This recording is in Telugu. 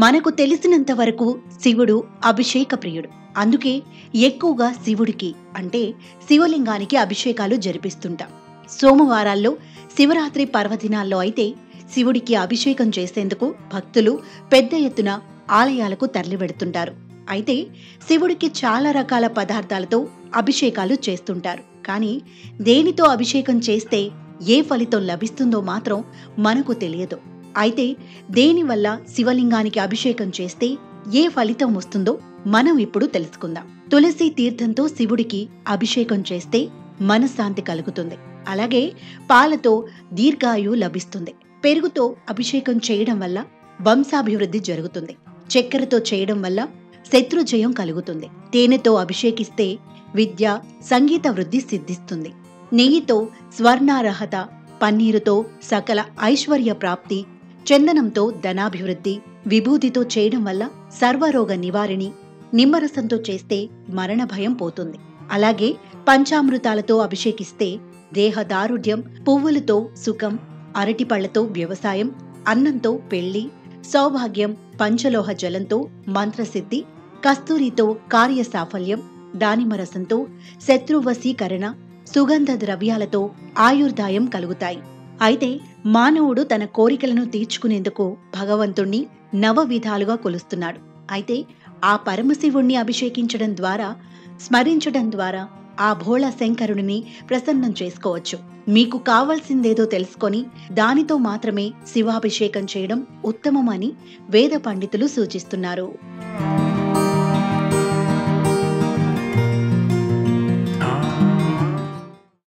మనకు తెలిసినంత వరకు శివుడు అభిషేక ప్రియుడు అందుకే ఎక్కువగా శివుడికి అంటే శివలింగానికి అభిషేకాలు జరిపిస్తుంటాం సోమవారాల్లో శివరాత్రి పర్వదినాల్లో అయితే శివుడికి అభిషేకం చేసేందుకు భక్తులు పెద్ద ఎత్తున ఆలయాలకు తరలివెడుతుంటారు అయితే శివుడికి చాలా రకాల పదార్థాలతో అభిషేకాలు చేస్తుంటారు కానీ దేనితో అభిషేకం చేస్తే ఏ ఫలితం లభిస్తుందో మాత్రం మనకు తెలియదు అయితే దేనివల్ల శివలింగానికి అభిషేకం చేస్తే ఏ ఫలితం వస్తుందో మనం ఇప్పుడు తెలుసుకుందాం తులసి తీర్థంతో శివుడికి అభిషేకం చేస్తే మనశ్శాంతి కలుగుతుంది అలాగే పాలతో దీర్ఘాయు లభిస్తుంది పెరుగుతో అభిషేకం చేయడం వల్ల వంశాభివృద్ధి జరుగుతుంది చక్కెరతో చేయడం వల్ల శత్రుజయం కలుగుతుంది తేనెతో అభిషేకిస్తే విద్య సంగీత వృద్ధి సిద్ధిస్తుంది నెయ్యితో స్వర్ణార్హత పన్నీరుతో సకల ఐశ్వర్య ప్రాప్తి చందనంతో ధనాభివృద్ధి విభూతితో చేయడం వల్ల సర్వరోగ నివారిణి నిమ్మరసంతో చేస్తే మరణ భయం పోతుంది అలాగే పంచామృతాలతో అభిషేకిస్తే దేహ దారుఢ్యం పువ్వులతో సుఖం అరటిపళ్లతో వ్యవసాయం అన్నంతో పెళ్లి సౌభాగ్యం పంచలోహ జలంతో మంత్రసిద్ధి కస్తూరితో కార్య సాఫల్యం దానిమరసంతో శత్రువశీకరణ సుగంధ ద్రవ్యాలతో ఆయుర్దాయం కలుగుతాయి అయితే మానవుడు తన కోరికలను తీర్చుకునేందుకు భగవంతుణ్ణి నవ విధాలుగా కొలుస్తున్నాడు అయితే ఆ పరమశివుణ్ణి అభిషేకించడం ద్వారా స్మరించడం ద్వారా ఆ భోళ శంకరుడిని ప్రసన్నం చేసుకోవచ్చు మీకు కావలసిందేదో తెలుసుకొని దానితో మాత్రమే శివాభిషేకం చేయడం ఉత్తమమని వేద పండితులు సూచిస్తున్నారు